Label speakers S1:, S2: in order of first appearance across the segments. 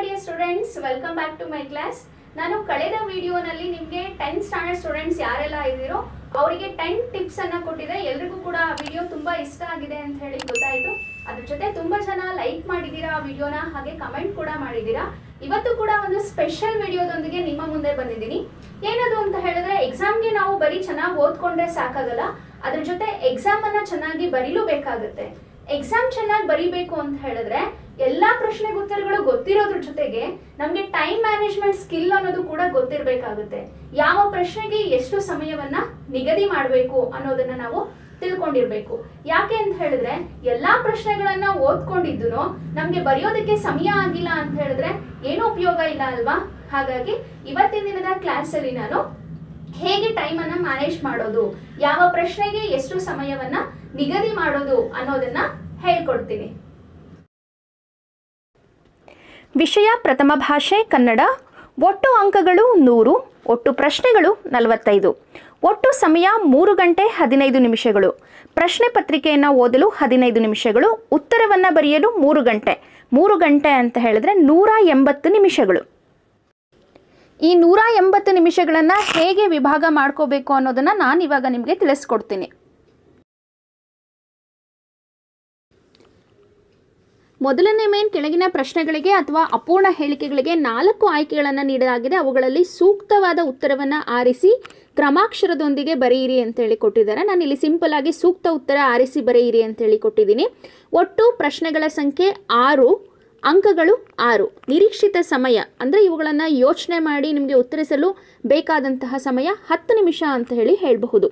S1: dear students welcome back to my class ನಾನು ಕಳೆದ ವಿಡಿಯೋನಲ್ಲಿ ನಿಮಗೆ ಟೆಂತ್ ಸ್ಟ್ಯಾಂಡರ್ಡ್ ಸ್ಟೂಡೆಂಟ್ಸ್ ಯಾರೆಲ್ಲ ಇದ್ದೀರೋ ಅವರಿಗೆ ಟೆನ್ ಟಿಪ್ಸ್ ಅನ್ನ ಕೊಟ್ಟಿದೆ ಎಲ್ರಿಗೂ ಕೂಡ ಆ ವಿಡಿಯೋ ತುಂಬಾ ಇಷ್ಟ ಆಗಿದೆ ಅಂತ ಹೇಳಿ ಗೊತ್ತಾಯಿತು ಅದ್ರ ಜೊತೆ ತುಂಬಾ ಜನ ಲೈಕ್ ಮಾಡಿದ್ದೀರಾ ಆ ವಿಡಿಯೋನ ಹಾಗೆ ಕಮೆಂಟ್ ಕೂಡ ಮಾಡಿದ್ದೀರಾ ಇವತ್ತು ಕೂಡ ಒಂದು ಸ್ಪೆಷಲ್ ವಿಡಿಯೋದೊಂದಿಗೆ ನಿಮ್ಮ ಮುಂದೆ ಬಂದಿದ್ದೀನಿ ಏನದು ಅಂತ ಹೇಳಿದ್ರೆ ಎಕ್ಸಾಮ್ಗೆ ನಾವು ಬರೀ ಚೆನ್ನಾಗಿ ಓದ್ಕೊಂಡ್ರೆ ಸಾಕಾಗಲ್ಲ ಅದ್ರ ಜೊತೆ ಎಕ್ಸಾಮ್ ಅನ್ನ ಚೆನ್ನಾಗಿ ಬರೀಲೂ ಬೇಕಾಗುತ್ತೆ ಎಕ್ಸಾಮ್ ಚೆನ್ನಾಗಿ ಬರೀಬೇಕು ಅಂತ ಹೇಳಿದ್ರೆ ಎಲ್ಲಾ ಪ್ರಶ್ನೆಗೆ ಉತ್ತರಗಳು ಗೊತ್ತಿರೋದ್ರ ಜೊತೆಗೆ ನಮ್ಗೆ ಟೈಮ್ ಮ್ಯಾನೇಜ್ಮೆಂಟ್ ಸ್ಕಿಲ್ ಅನ್ನೋದು ಕೂಡ ಗೊತ್ತಿರಬೇಕಾಗುತ್ತೆ ಯಾವ ಪ್ರಶ್ನೆಗೆ ಎಷ್ಟು ಸಮಯವನ್ನ ನಿಗದಿ ಮಾಡಬೇಕು ಅನ್ನೋದನ್ನ ನಾವು ತಿಳ್ಕೊಂಡಿರ್ಬೇಕು ಯಾಕೆ ಅಂತ ಹೇಳಿದ್ರೆ ಎಲ್ಲಾ ಪ್ರಶ್ನೆಗಳನ್ನ ಓದ್ಕೊಂಡಿದ್ದು ನಮ್ಗೆ ಬರೆಯೋದಕ್ಕೆ ಸಮಯ ಆಗಿಲ್ಲ ಅಂತ ಹೇಳಿದ್ರೆ ಏನೂ ಉಪಯೋಗ ಇಲ್ಲ ಅಲ್ವಾ ಹಾಗಾಗಿ ಇವತ್ತಿನ ದಿನದ ಕ್ಲಾಸ್ ಅಲ್ಲಿ ನಾನು ಹೇಗೆ ಟೈಮ್ ಅನ್ನ ಮ್ಯಾನೇಜ್ ಮಾಡೋದು ಯಾವ ಪ್ರಶ್ನೆಗೆ ಎಷ್ಟು ಸಮಯವನ್ನ ನಿಗದಿ ಮಾಡೋದು ಅನ್ನೋದನ್ನ ಹೇಳ್ಕೊಡ್ತೀನಿ
S2: ವಿಷಯ ಪ್ರಥಮ ಭಾಷೆ ಕನ್ನಡ ಒಟ್ಟು ಅಂಕಗಳು ನೂರು ಒಟ್ಟು ಪ್ರಶ್ನೆಗಳು ನಲವತ್ತೈದು ಒಟ್ಟು ಸಮಯ ಮೂರು ಗಂಟೆ ಹದಿನೈದು ನಿಮಿಷಗಳು ಪ್ರಶ್ನೆ ಪತ್ರಿಕೆಯನ್ನು ಓದಲು ಹದಿನೈದು ನಿಮಿಷಗಳು ಉತ್ತರವನ್ನು ಬರೆಯಲು ಮೂರು ಗಂಟೆ ಮೂರು ಗಂಟೆ ಅಂತ ಹೇಳಿದ್ರೆ ನೂರ ಎಂಬತ್ತು ನಿಮಿಷಗಳು ಈ ನೂರ ಎಂಬತ್ತು ನಿಮಿಷಗಳನ್ನು ಹೇಗೆ ವಿಭಾಗ ಮಾಡ್ಕೋಬೇಕು ಅನ್ನೋದನ್ನು ನಾನು ಇವಾಗ ನಿಮಗೆ ತಿಳಿಸ್ಕೊಡ್ತೀನಿ ಮೊದಲನೇ ಮೇನ್ ಕೆಳಗಿನ ಪ್ರಶ್ನೆಗಳಿಗೆ ಅಥವಾ ಅಪೂರ್ಣ ಹೇಳಿಕೆಗಳಿಗೆ ನಾಲ್ಕು ಆಯ್ಕೆಗಳನ್ನು ನೀಡಲಾಗಿದೆ ಅವುಗಳಲ್ಲಿ ಸೂಕ್ತವಾದ ಉತ್ತರವನ್ನು ಆರಿಸಿ ಕ್ರಮಾಕ್ಷರದೊಂದಿಗೆ ಬರೆಯಿರಿ ಅಂತೇಳಿ ಕೊಟ್ಟಿದ್ದಾರೆ ನಾನು ಇಲ್ಲಿ ಸಿಂಪಲ್ ಆಗಿ ಸೂಕ್ತ ಉತ್ತರ ಆರಿಸಿ ಬರೆಯಿರಿ ಅಂತೇಳಿ ಕೊಟ್ಟಿದ್ದೀನಿ ಒಟ್ಟು ಪ್ರಶ್ನೆಗಳ ಸಂಖ್ಯೆ ಆರು ಅಂಕಗಳು ಆರು ನಿರೀಕ್ಷಿತ ಸಮಯ ಅಂದರೆ ಇವುಗಳನ್ನು ಯೋಚನೆ ಮಾಡಿ ನಿಮಗೆ ಉತ್ತರಿಸಲು ಬೇಕಾದಂತಹ ಸಮಯ ಹತ್ತು ನಿಮಿಷ ಅಂತ ಹೇಳಿ ಹೇಳಬಹುದು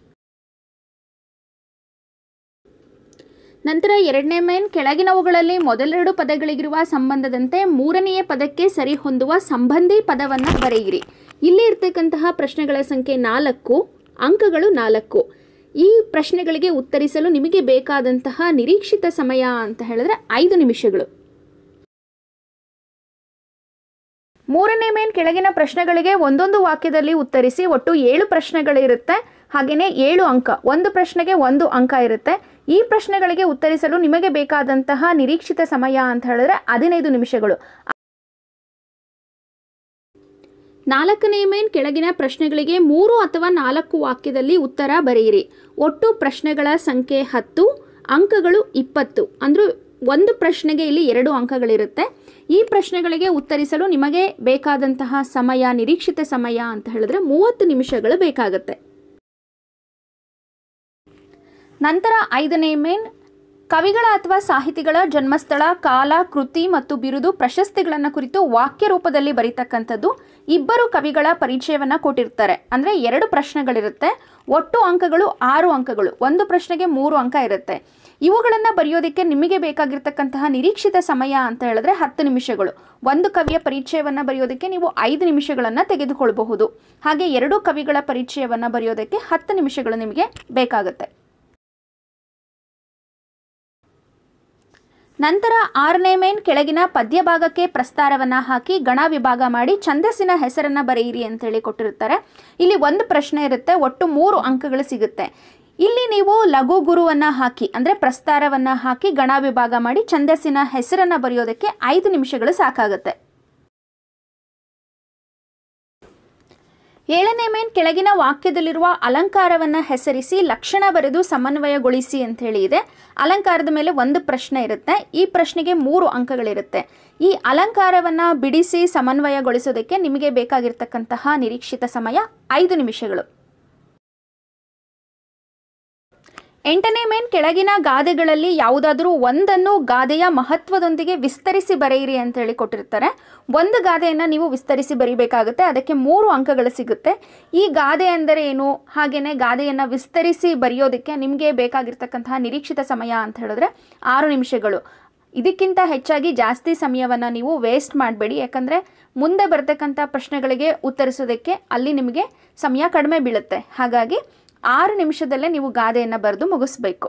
S2: ನಂತರ ಎರಡನೇ ಮೇನ್ ಕೆಳಗಿನವುಗಳಲ್ಲಿ ಮೊದಲೆರಡು ಪದಗಳಿಗಿರುವ ಸಂಬಂಧದಂತೆ ಮೂರನೆಯ ಪದಕ್ಕೆ ಸರಿ ಹೊಂದುವ ಸಂಬಂಧಿ ಪದವನ್ನು ಬರೆಯಿರಿ ಇಲ್ಲಿ ಇರ್ತಕ್ಕಂತಹ ಪ್ರಶ್ನೆಗಳ ಸಂಖ್ಯೆ ನಾಲ್ಕು ಅಂಕಗಳು ನಾಲ್ಕು ಈ ಪ್ರಶ್ನೆಗಳಿಗೆ ಉತ್ತರಿಸಲು ನಿಮಗೆ ಬೇಕಾದಂತಹ ನಿರೀಕ್ಷಿತ ಸಮಯ ಅಂತ ಹೇಳಿದ್ರೆ ಐದು ನಿಮಿಷಗಳು ಮೂರನೇ ಮೇನ್ ಕೆಳಗಿನ ಪ್ರಶ್ನೆಗಳಿಗೆ ಒಂದೊಂದು ವಾಕ್ಯದಲ್ಲಿ ಉತ್ತರಿಸಿ ಒಟ್ಟು ಏಳು ಪ್ರಶ್ನೆಗಳಿರುತ್ತೆ ಹಾಗೆಯೇ ಏಳು ಅಂಕ ಒಂದು ಪ್ರಶ್ನೆಗೆ ಒಂದು ಅಂಕ ಇರುತ್ತೆ ಈ ಪ್ರಶ್ನೆಗಳಿಗೆ ಉತ್ತರಿಸಲು ನಿಮಗೆ ಬೇಕಾದಂತಹ ನಿರೀಕ್ಷಿತ ಸಮಯ ಅಂತ ಹೇಳಿದ್ರೆ ಹದಿನೈದು ನಿಮಿಷಗಳು ನಾಲ್ಕನೇ ಮೇನ್ ಕೆಳಗಿನ ಪ್ರಶ್ನೆಗಳಿಗೆ ಮೂರು ಅಥವಾ ನಾಲ್ಕು ವಾಕ್ಯದಲ್ಲಿ ಉತ್ತರ ಬರೆಯಿರಿ ಒಟ್ಟು ಪ್ರಶ್ನೆಗಳ ಸಂಖ್ಯೆ ಹತ್ತು ಅಂಕಗಳು ಇಪ್ಪತ್ತು ಅಂದ್ರೆ ಒಂದು ಪ್ರಶ್ನೆಗೆ ಇಲ್ಲಿ ಎರಡು ಅಂಕಗಳಿರುತ್ತೆ ಈ ಪ್ರಶ್ನೆಗಳಿಗೆ ಉತ್ತರಿಸಲು ನಿಮಗೆ ಬೇಕಾದಂತಹ ಸಮಯ ನಿರೀಕ್ಷಿತ ಸಮಯ ಅಂತ ಹೇಳಿದ್ರೆ ಮೂವತ್ತು ನಿಮಿಷಗಳು ಬೇಕಾಗುತ್ತೆ ನಂತರ ಐದನೇ ಮೇನ್ ಕವಿಗಳ ಅಥವಾ ಸಾಹಿತಿಗಳ ಜನ್ಮಸ್ಥಳ ಕಾಲ ಕೃತಿ ಮತ್ತು ಬಿರುದು ಪ್ರಶಸ್ತಿಗಳನ್ನು ಕುರಿತು ವಾಕ್ಯ ರೂಪದಲ್ಲಿ ಬರೀತಕ್ಕಂಥದ್ದು ಇಬ್ಬರು ಕವಿಗಳ ಪರಿಚಯವನ್ನು ಕೊಟ್ಟಿರ್ತಾರೆ ಅಂದರೆ ಎರಡು ಪ್ರಶ್ನೆಗಳಿರುತ್ತೆ ಒಟ್ಟು ಅಂಕಗಳು ಆರು ಅಂಕಗಳು ಒಂದು ಪ್ರಶ್ನೆಗೆ ಮೂರು ಅಂಕ ಇರುತ್ತೆ ಇವುಗಳನ್ನು ಬರೆಯೋದಕ್ಕೆ ನಿಮಗೆ ಬೇಕಾಗಿರ್ತಕ್ಕಂತಹ ನಿರೀಕ್ಷಿತ ಸಮಯ ಅಂತ ಹೇಳಿದ್ರೆ ಹತ್ತು ನಿಮಿಷಗಳು ಒಂದು ಕವಿಯ ಪರಿಚಯವನ್ನು ಬರೆಯೋದಕ್ಕೆ ನೀವು ಐದು ನಿಮಿಷಗಳನ್ನು ತೆಗೆದುಕೊಳ್ಬಹುದು ಹಾಗೆ ಎರಡು ಕವಿಗಳ ಪರಿಚಯವನ್ನು ಬರೆಯೋದಕ್ಕೆ ಹತ್ತು ನಿಮಿಷಗಳು ನಿಮಗೆ ಬೇಕಾಗುತ್ತೆ ನಂತರ ಆರನೇ ಮೇನ್ ಕೆಳಗಿನ ಪದ್ಯ ಭಾಗಕ್ಕೆ ಪ್ರಸ್ತಾರವನ್ನು ಹಾಕಿ ಗಣ ವಿಭಾಗ ಮಾಡಿ ಛಂದಸ್ಸಿನ ಹೆಸರನ್ನು ಬರೆಯಿರಿ ಅಂತೇಳಿ ಕೊಟ್ಟಿರ್ತಾರೆ ಇಲ್ಲಿ ಒಂದು ಪ್ರಶ್ನೆ ಇರುತ್ತೆ ಒಟ್ಟು ಮೂರು ಅಂಕಗಳು ಸಿಗುತ್ತೆ ಇಲ್ಲಿ ನೀವು ಲಘು ಗುರುವನ್ನು ಹಾಕಿ ಅಂದರೆ ಪ್ರಸ್ತಾರವನ್ನು ಹಾಕಿ ಗಣ ವಿಭಾಗ ಮಾಡಿ ಛಂದಸ್ಸಿನ ಹೆಸರನ್ನು ಬರೆಯೋದಕ್ಕೆ ಐದು ನಿಮಿಷಗಳು ಸಾಕಾಗುತ್ತೆ ಏಳನೇ ಮೇನ್ ಕೆಳಗಿನ ವಾಕ್ಯದಲ್ಲಿರುವ ಅಲಂಕಾರವನ್ನು ಹೆಸರಿಸಿ ಲಕ್ಷಣ ಬರೆದು ಸಮನ್ವಯಗೊಳಿಸಿ ಅಂತ ಹೇಳಿ ಇದೆ ಅಲಂಕಾರದ ಮೇಲೆ ಒಂದು ಪ್ರಶ್ನೆ ಇರುತ್ತೆ ಈ ಪ್ರಶ್ನೆಗೆ ಮೂರು ಅಂಕಗಳಿರುತ್ತೆ ಈ ಅಲಂಕಾರವನ್ನು ಬಿಡಿಸಿ ಸಮನ್ವಯಗೊಳಿಸೋದಕ್ಕೆ ನಿಮಗೆ ಬೇಕಾಗಿರ್ತಕ್ಕಂತಹ ನಿರೀಕ್ಷಿತ ಸಮಯ ಐದು ನಿಮಿಷಗಳು ಎಂಟನೇ ಮೇನ್ ಕೆಳಗಿನ ಗಾದೆಗಳಲ್ಲಿ ಯಾವುದಾದರೂ ಒಂದನ್ನು ಗಾದೆಯ ಮಹತ್ವದೊಂದಿಗೆ ವಿಸ್ತರಿಸಿ ಬರೆಯಿರಿ ಅಂತ ಹೇಳಿ ಕೊಟ್ಟಿರ್ತಾರೆ ಒಂದು ಗಾದೆಯನ್ನು ನೀವು ವಿಸ್ತರಿಸಿ ಬರೀಬೇಕಾಗುತ್ತೆ ಅದಕ್ಕೆ ಮೂರು ಅಂಕಗಳು ಸಿಗುತ್ತೆ ಈ ಗಾದೆ ಅಂದರೆ ಏನು ಹಾಗೆಯೇ ಗಾದೆಯನ್ನು ವಿಸ್ತರಿಸಿ ಬರೆಯೋದಕ್ಕೆ ನಿಮಗೆ ಬೇಕಾಗಿರ್ತಕ್ಕಂತಹ ನಿರೀಕ್ಷಿತ ಸಮಯ ಅಂತ ಹೇಳಿದ್ರೆ ಆರು ನಿಮಿಷಗಳು ಇದಕ್ಕಿಂತ ಹೆಚ್ಚಾಗಿ ಜಾಸ್ತಿ ಸಮಯವನ್ನು ನೀವು ವೇಸ್ಟ್ ಮಾಡಬೇಡಿ ಯಾಕಂದರೆ ಮುಂದೆ ಬರ್ತಕ್ಕಂಥ ಪ್ರಶ್ನೆಗಳಿಗೆ ಉತ್ತರಿಸೋದಕ್ಕೆ ಅಲ್ಲಿ ನಿಮಗೆ ಸಮಯ ಕಡಿಮೆ ಬೀಳುತ್ತೆ ಹಾಗಾಗಿ ಆರು ನಿಮಿಷದಲ್ಲೇ ನೀವು ಗಾದೆಯನ್ನು ಬರೆದು ಮುಗಿಸ್ಬೇಕು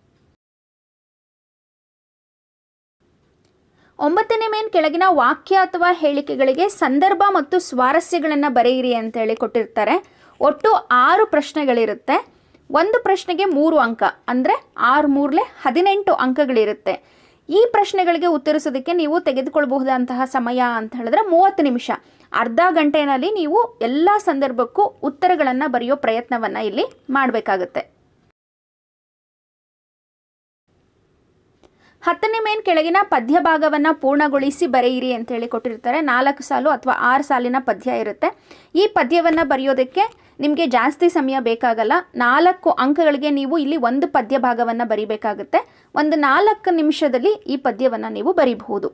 S2: ಒಂಬತ್ತನೇ ಮೇನ್ ಕೆಳಗಿನ ವಾಕ್ಯ ಅಥವಾ ಹೇಳಿಕೆಗಳಿಗೆ ಸಂದರ್ಭ ಮತ್ತು ಸ್ವಾರಸ್ಯಗಳನ್ನು ಬರೆಯಿರಿ ಅಂತೇಳಿ ಕೊಟ್ಟಿರ್ತಾರೆ ಒಟ್ಟು ಆರು ಪ್ರಶ್ನೆಗಳಿರುತ್ತೆ ಒಂದು ಪ್ರಶ್ನೆಗೆ ಮೂರು ಅಂಕ ಅಂದರೆ ಆರು ಮೂರಲೆ ಹದಿನೆಂಟು ಅಂಕಗಳಿರುತ್ತೆ ಈ ಪ್ರಶ್ನೆಗಳಿಗೆ ಉತ್ತರಿಸೋದಕ್ಕೆ ನೀವು ತೆಗೆದುಕೊಳ್ಬಹುದಂತಹ ಸಮಯ ಅಂತ ಹೇಳಿದ್ರೆ ಮೂವತ್ತು ನಿಮಿಷ ಅರ್ಧ ಗಂಟೆಯಲ್ಲಿ ನೀವು ಎಲ್ಲ ಸಂದರ್ಭಕ್ಕೂ ಉತ್ತರಗಳನ್ನು ಬರೆಯೋ ಪ್ರಯತ್ನವನ್ನು ಇಲ್ಲಿ ಮಾಡಬೇಕಾಗುತ್ತೆ ಹತ್ತನೇ ಮೇನ್ ಕೆಳಗಿನ ಪದ್ಯ ಭಾಗವನ್ನು ಪೂರ್ಣಗೊಳಿಸಿ ಬರೆಯಿರಿ ಅಂತ ಹೇಳಿ ಕೊಟ್ಟಿರ್ತಾರೆ ನಾಲ್ಕು ಸಾಲು ಅಥವಾ ಆರು ಸಾಲಿನ ಪದ್ಯ ಇರುತ್ತೆ ಈ ಪದ್ಯವನ್ನು ಬರೆಯೋದಕ್ಕೆ ನಿಮಗೆ ಜಾಸ್ತಿ ಸಮಯ ಬೇಕಾಗಲ್ಲ ನಾಲ್ಕು ಅಂಕಗಳಿಗೆ ನೀವು ಇಲ್ಲಿ ಒಂದು ಪದ್ಯ ಭಾಗವನ್ನು ಬರಿಬೇಕಾಗುತ್ತೆ ಒಂದು ನಾಲ್ಕು ನಿಮಿಷದಲ್ಲಿ ಈ ಪದ್ಯವನ್ನು ನೀವು ಬರಿಬಹುದು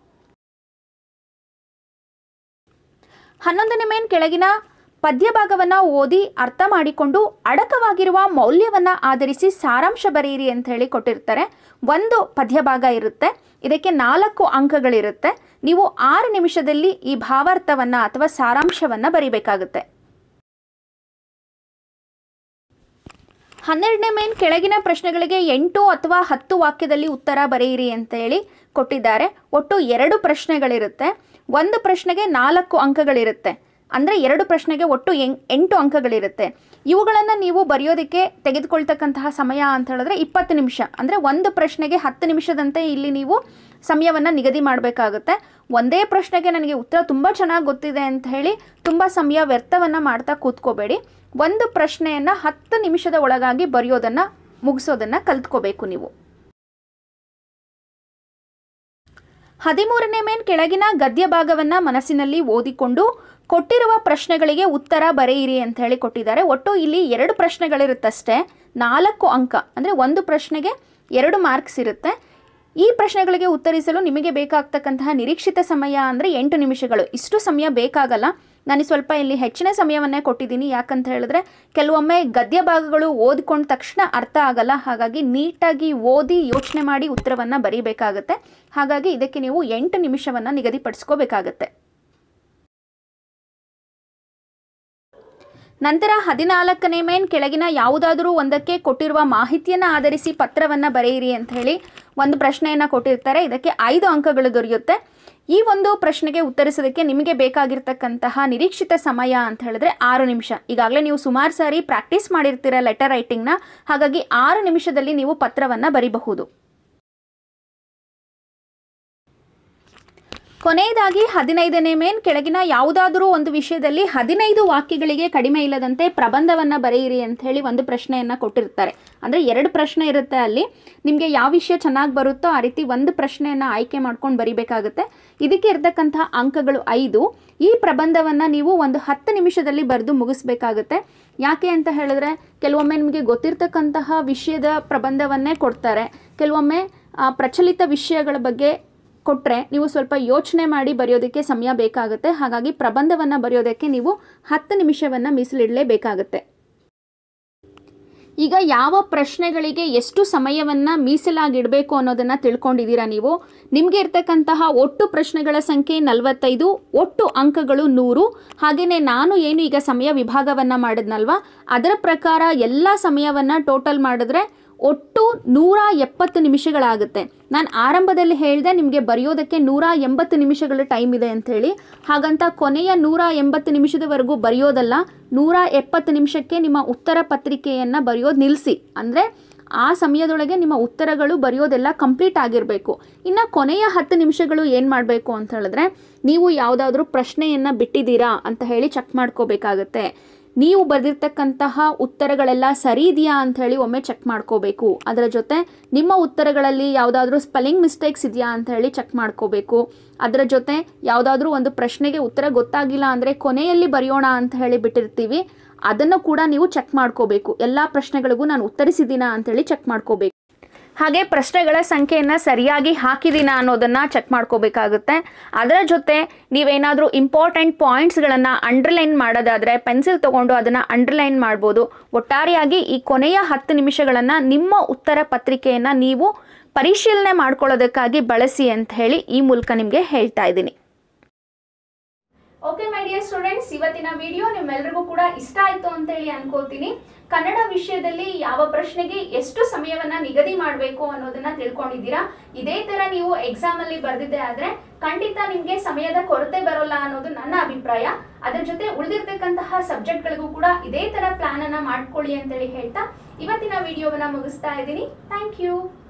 S2: ಹನ್ನೊಂದನೇ ಮೇನ್ ಕೆಳಗಿನ ಪದ್ಯ ಭಾಗವನ್ನು ಓದಿ ಅರ್ಥ ಮಾಡಿಕೊಂಡು ಅಡಕವಾಗಿರುವ ಮೌಲ್ಯವನ್ನು ಆಧರಿಸಿ ಸಾರಾಂಶ ಬರೆಯಿರಿ ಅಂತ ಹೇಳಿ ಕೊಟ್ಟಿರ್ತಾರೆ ಒಂದು ಪದ್ಯ ಭಾಗ ಇರುತ್ತೆ ಇದಕ್ಕೆ ನಾಲ್ಕು ಅಂಕಗಳಿರುತ್ತೆ ನೀವು ಆರು ನಿಮಿಷದಲ್ಲಿ ಈ ಭಾವಾರ್ಥವನ್ನು ಅಥವಾ ಸಾರಾಂಶವನ್ನು ಬರಿಬೇಕಾಗುತ್ತೆ ಹನ್ನೆರಡನೇ ಮೇನ್ ಕೆಳಗಿನ ಪ್ರಶ್ನೆಗಳಿಗೆ ಎಂಟು ಅಥವಾ ಹತ್ತು ವಾಕ್ಯದಲ್ಲಿ ಉತ್ತರ ಬರೆಯಿರಿ ಅಂತ ಹೇಳಿ ಕೊಟ್ಟಿದ್ದಾರೆ ಒಟ್ಟು ಎರಡು ಪ್ರಶ್ನೆಗಳಿರುತ್ತೆ ಒಂದು ಪ್ರಶ್ನೆಗೆ ನಾಲ್ಕು ಅಂಕಗಳಿರುತ್ತೆ ಅಂದರೆ ಎರಡು ಪ್ರಶ್ನೆಗೆ ಒಟ್ಟು ಎಂ ಎಂಟು ಅಂಕಗಳಿರುತ್ತೆ ಇವುಗಳನ್ನು ನೀವು ಬರೆಯೋದಕ್ಕೆ ತೆಗೆದುಕೊಳ್ತಕ್ಕಂತಹ ಸಮಯ ಅಂತ ಹೇಳಿದ್ರೆ ಇಪ್ಪತ್ತು ನಿಮಿಷ ಅಂದರೆ ಒಂದು ಪ್ರಶ್ನೆಗೆ ಹತ್ತು ನಿಮಿಷದಂತೆ ಇಲ್ಲಿ ನೀವು ಸಮಯವನ್ನು ನಿಗದಿ ಮಾಡಬೇಕಾಗುತ್ತೆ ಒಂದೇ ಪ್ರಶ್ನೆಗೆ ನನಗೆ ಉತ್ತರ ತುಂಬ ಚೆನ್ನಾಗಿ ಗೊತ್ತಿದೆ ಅಂತ ಹೇಳಿ ತುಂಬ ಸಮಯ ವ್ಯರ್ಥವನ್ನು ಮಾಡ್ತಾ ಕೂತ್ಕೋಬೇಡಿ ಒಂದು ಪ್ರಶ್ನೆಯನ್ನು ಹತ್ತು ನಿಮಿಷದ ಒಳಗಾಗಿ ಬರೆಯೋದನ್ನು ಮುಗಿಸೋದನ್ನು ಕಲ್ತ್ಕೋಬೇಕು ನೀವು ಹದಿಮೂರನೇ ಮೇನ್ ಕೆಳಗಿನ ಗದ್ಯ ಭಾಗವನ್ನು ಮನಸ್ಸಿನಲ್ಲಿ ಓದಿಕೊಂಡು ಕೊಟ್ಟಿರುವ ಪ್ರಶ್ನೆಗಳಿಗೆ ಉತ್ತರ ಬರೆಯಿರಿ ಅಂತ ಹೇಳಿ ಕೊಟ್ಟಿದ್ದಾರೆ ಒಟ್ಟು ಇಲ್ಲಿ ಎರಡು ಪ್ರಶ್ನೆಗಳಿರುತ್ತಷ್ಟೇ ನಾಲ್ಕು ಅಂಕ ಅಂದರೆ ಒಂದು ಪ್ರಶ್ನೆಗೆ ಎರಡು ಮಾರ್ಕ್ಸ್ ಇರುತ್ತೆ ಈ ಪ್ರಶ್ನೆಗಳಿಗೆ ಉತ್ತರಿಸಲು ನಿಮಗೆ ಬೇಕಾಗ್ತಕ್ಕಂತಹ ನಿರೀಕ್ಷಿತ ಸಮಯ ಅಂದರೆ ಎಂಟು ನಿಮಿಷಗಳು ಇಷ್ಟು ಸಮಯ ಬೇಕಾಗಲ್ಲ ನಾನು ಸ್ವಲ್ಪ ಇಲ್ಲಿ ಹೆಚ್ಚಿನ ಸಮಯವನ್ನೇ ಕೊಟ್ಟಿದ್ದೀನಿ ಯಾಕಂತ ಹೇಳಿದ್ರೆ ಕೆಲವೊಮ್ಮೆ ಗದ್ಯ ಭಾಗಗಳು ಓದ್ಕೊಂಡ ತಕ್ಷಣ ಅರ್ಥ ಆಗಲ್ಲ ಹಾಗಾಗಿ ನೀಟಾಗಿ ಓದಿ ಯೋಚನೆ ಮಾಡಿ ಉತ್ತರವನ್ನು ಬರೀಬೇಕಾಗುತ್ತೆ ಹಾಗಾಗಿ ಇದಕ್ಕೆ ನೀವು ಎಂಟು ನಿಮಿಷವನ್ನು ನಿಗದಿಪಡಿಸ್ಕೋಬೇಕಾಗತ್ತೆ ನಂತರ ಹದಿನಾಲ್ಕನೇ ಮೇನ್ ಕೆಳಗಿನ ಯಾವುದಾದರೂ ಒಂದಕ್ಕೆ ಕೊಟ್ಟಿರುವ ಮಾಹಿತಿಯನ್ನು ಆಧರಿಸಿ ಪತ್ರವನ್ನು ಬರೆಯಿರಿ ಅಂತ ಹೇಳಿ ಒಂದು ಪ್ರಶ್ನೆಯನ್ನು ಕೊಟ್ಟಿರ್ತಾರೆ ಇದಕ್ಕೆ ಐದು ಅಂಕಗಳು ದೊರೆಯುತ್ತೆ ಈ ಒಂದು ಪ್ರಶ್ನೆಗೆ ಉತ್ತರಿಸೋದಕ್ಕೆ ನಿಮಗೆ ಬೇಕಾಗಿರ್ತಕ್ಕಂತಹ ನಿರೀಕ್ಷಿತ ಸಮಯ ಅಂತ ಹೇಳಿದ್ರೆ ಆರು ನಿಮಿಷ ಈಗಾಗಲೇ ನೀವು ಸುಮಾರು ಸಾರಿ ಪ್ರಾಕ್ಟೀಸ್ ಮಾಡಿರ್ತೀರ ಲೆಟರ್ ರೈಟಿಂಗ್ನ ಹಾಗಾಗಿ ಆರು ನಿಮಿಷದಲ್ಲಿ ನೀವು ಪತ್ರವನ್ನು ಬರಿಬಹುದು ಕೊನೆಯದಾಗಿ ಹದಿನೈದನೇ ಮೇನ್ ಕೆಳಗಿನ ಯಾವುದಾದರೂ ಒಂದು ವಿಷಯದಲ್ಲಿ ಹದಿನೈದು ವಾಕ್ಯಗಳಿಗೆ ಕಡಿಮೆ ಇಲ್ಲದಂತೆ ಪ್ರಬಂಧವನ್ನು ಬರೆಯಿರಿ ಅಂತ ಹೇಳಿ ಒಂದು ಪ್ರಶ್ನೆಯನ್ನು ಕೊಟ್ಟಿರ್ತಾರೆ ಅಂದರೆ ಎರಡು ಪ್ರಶ್ನೆ ಇರುತ್ತೆ ಅಲ್ಲಿ ನಿಮಗೆ ಯಾವ ವಿಷಯ ಚೆನ್ನಾಗಿ ಬರುತ್ತೋ ಆ ರೀತಿ ಒಂದು ಪ್ರಶ್ನೆಯನ್ನು ಆಯ್ಕೆ ಮಾಡ್ಕೊಂಡು ಬರಿಬೇಕಾಗುತ್ತೆ ಇದಕ್ಕೆ ಇರತಕ್ಕಂತಹ ಅಂಕಗಳು ಐದು ಈ ಪ್ರಬಂಧವನ್ನು ನೀವು ಒಂದು ಹತ್ತು ನಿಮಿಷದಲ್ಲಿ ಬರೆದು ಮುಗಿಸ್ಬೇಕಾಗುತ್ತೆ ಯಾಕೆ ಅಂತ ಹೇಳಿದ್ರೆ ಕೆಲವೊಮ್ಮೆ ನಿಮಗೆ ಗೊತ್ತಿರ್ತಕ್ಕಂತಹ ವಿಷಯದ ಪ್ರಬಂಧವನ್ನೇ ಕೊಡ್ತಾರೆ ಕೆಲವೊಮ್ಮೆ ಆ, ಪ್ರಚಲಿತ ವಿಷಯಗಳ ಬಗ್ಗೆ ಕೊಟ್ಟರೆ ನೀವು ಸ್ವಲ್ಪ ಯೋಚನೆ ಮಾಡಿ ಬರೆಯೋದಕ್ಕೆ ಸಮಯ ಬೇಕಾಗುತ್ತೆ ಹಾಗಾಗಿ ಪ್ರಬಂಧವನ್ನು ಬರೆಯೋದಕ್ಕೆ ನೀವು ಹತ್ತು ನಿಮಿಷವನ್ನು ಮೀಸಲಿಡಲೇಬೇಕಾಗುತ್ತೆ ಈಗ ಯಾವ ಪ್ರಶ್ನೆಗಳಿಗೆ ಎಷ್ಟು ಸಮಯವನ್ನು ಮೀಸಲಾಗಿಡಬೇಕು ಅನ್ನೋದನ್ನು ತಿಳ್ಕೊಂಡಿದ್ದೀರಾ ನೀವು ನಿಮಗೆ ಇರ್ತಕ್ಕಂತಹ ಒಟ್ಟು ಪ್ರಶ್ನೆಗಳ ಸಂಖ್ಯೆ ನಲವತ್ತೈದು ಒಟ್ಟು ಅಂಕಗಳು ನೂರು ಹಾಗೆಯೇ ನಾನು ಏನು ಈಗ ಸಮಯ ವಿಭಾಗವನ್ನು ಮಾಡಿದ್ನಲ್ವ ಅದರ ಪ್ರಕಾರ ಎಲ್ಲ ಸಮಯವನ್ನು ಟೋಟಲ್ ಮಾಡಿದ್ರೆ ಒಟ್ಟು ನೂರ ಎಪ್ಪತ್ತು ನಿಮಿಷಗಳಾಗುತ್ತೆ ನಾನು ಆರಂಭದಲ್ಲಿ ಹೇಳಿದೆ ನಿಮಗೆ ಬರೆಯೋದಕ್ಕೆ ನೂರ ಎಂಬತ್ತು ನಿಮಿಷಗಳ ಟೈಮ್ ಇದೆ ಅಂಥೇಳಿ ಹಾಗಂತ ಕೊನೆಯ ನೂರ ಎಂಬತ್ತು ನಿಮಿಷದವರೆಗೂ ಬರೆಯೋದಲ್ಲ ನೂರ ಎಪ್ಪತ್ತು ನಿಮಿಷಕ್ಕೆ ನಿಮ್ಮ ಉತ್ತರ ಪತ್ರಿಕೆಯನ್ನು ಬರೆಯೋದು ನಿಲ್ಲಿಸಿ ಅಂದರೆ ಆ ಸಮಯದೊಳಗೆ ನಿಮ್ಮ ಉತ್ತರಗಳು ಬರೆಯೋದೆಲ್ಲ ಕಂಪ್ಲೀಟ್ ಆಗಿರಬೇಕು ಇನ್ನು ಕೊನೆಯ ಹತ್ತು ನಿಮಿಷಗಳು ಏನು ಮಾಡಬೇಕು ಅಂತ ಹೇಳಿದ್ರೆ ನೀವು ಯಾವುದಾದ್ರೂ ಪ್ರಶ್ನೆಯನ್ನು ಬಿಟ್ಟಿದ್ದೀರಾ ಅಂತ ಹೇಳಿ ಚೆಕ್ ಮಾಡ್ಕೋಬೇಕಾಗತ್ತೆ ನೀವು ಬರೆದಿರ್ತಕ್ಕಂತಹ ಉತ್ತರಗಳೆಲ್ಲ ಸರಿ ಇದೆಯಾ ಅಂತ ಹೇಳಿ ಒಮ್ಮೆ ಚೆಕ್ ಮಾಡ್ಕೋಬೇಕು ಅದರ ಜೊತೆ ನಿಮ್ಮ ಉತ್ತರಗಳಲ್ಲಿ ಯಾವುದಾದ್ರೂ ಸ್ಪೆಲ್ಲಿಂಗ್ ಮಿಸ್ಟೇಕ್ಸ್ ಇದೆಯಾ ಅಂತ ಹೇಳಿ ಚೆಕ್ ಮಾಡ್ಕೋಬೇಕು ಅದರ ಜೊತೆ ಯಾವುದಾದ್ರೂ ಒಂದು ಪ್ರಶ್ನೆಗೆ ಉತ್ತರ ಗೊತ್ತಾಗಿಲ್ಲ ಅಂದರೆ ಕೊನೆಯಲ್ಲಿ ಬರೆಯೋಣ ಅಂತ ಹೇಳಿ ಬಿಟ್ಟಿರ್ತೀವಿ ಅದನ್ನು ಕೂಡ ನೀವು ಚೆಕ್ ಮಾಡ್ಕೋಬೇಕು ಎಲ್ಲ ಪ್ರಶ್ನೆಗಳಿಗೂ ನಾನು ಉತ್ತರಿಸಿದ್ದೀನಾ ಅಂತೇಳಿ ಚೆಕ್ ಮಾಡ್ಕೋಬೇಕು ಹಾಗೆ ಪ್ರಶ್ನೆಗಳ ಸಂಖ್ಯೆಯನ್ನು ಸರಿಯಾಗಿ ಹಾಕಿದ್ದೀನಾ ಅನ್ನೋದನ್ನು ಚೆಕ್ ಮಾಡ್ಕೋಬೇಕಾಗುತ್ತೆ ಅದರ ಜೊತೆ ನೀವೇನಾದರೂ ಇಂಪಾರ್ಟೆಂಟ್ ಪಾಯಿಂಟ್ಸ್ಗಳನ್ನು ಅಂಡರ್ಲೈನ್ ಮಾಡೋದಾದರೆ ಪೆನ್ಸಿಲ್ ತೊಗೊಂಡು ಅದನ್ನು ಅಂಡರ್ಲೈನ್ ಮಾಡ್ಬೋದು ಒಟ್ಟಾರೆಯಾಗಿ ಈ ಕೊನೆಯ ಹತ್ತು ನಿಮಿಷಗಳನ್ನು ನಿಮ್ಮ ಉತ್ತರ ಪತ್ರಿಕೆಯನ್ನು ನೀವು ಪರಿಶೀಲನೆ ಮಾಡ್ಕೊಳ್ಳೋದಕ್ಕಾಗಿ ಬಳಸಿ ಅಂತ ಹೇಳಿ ಈ ಮೂಲಕ ನಿಮಗೆ ಹೇಳ್ತಾ ಇದ್ದೀನಿ
S1: ಓಕೆ ಮೈ ಡಿಯರ್ ಸ್ಟೂಡೆಂಟ್ಸ್ ಇವತ್ತಿನ ವಿಡಿಯೋ ನಿಮ್ಮೆಲ್ರಿಗೂ ಕೂಡ ಇಷ್ಟ ಆಯ್ತು ಅಂತ ಹೇಳಿ ಅನ್ಕೋತೀನಿ ಕನ್ನಡ ವಿಷಯದಲ್ಲಿ ಯಾವ ಪ್ರಶ್ನೆಗೆ ಎಷ್ಟು ಸಮಯವನ್ನ ನಿಗದಿ ಮಾಡಬೇಕು ಅನ್ನೋದನ್ನ ತಿಳ್ಕೊಂಡಿದ್ದೀರಾ ಇದೇ ತರ ನೀವು ಎಕ್ಸಾಮ್ ಅಲ್ಲಿ ಬರ್ದಿದ್ದೆ ಆದ್ರೆ ಖಂಡಿತ ನಿಮ್ಗೆ ಸಮಯದ ಕೊರತೆ ಬರೋಲ್ಲ ಅನ್ನೋದು ನನ್ನ ಅಭಿಪ್ರಾಯ ಅದ್ರ ಜೊತೆ ಉಳಿದಿರ್ತಕ್ಕಂತಹ ಸಬ್ಜೆಕ್ಟ್ಗಳಿಗೂ ಕೂಡ ಇದೇ ತರ ಪ್ಲಾನ್ ಅನ್ನ ಮಾಡ್ಕೊಳ್ಳಿ ಅಂತೇಳಿ ಹೇಳ್ತಾ ಇವತ್ತಿನ ವಿಡಿಯೋವನ್ನ ಮುಗಿಸ್ತಾ ಇದ್ದೀನಿ ಥ್ಯಾಂಕ್ ಯು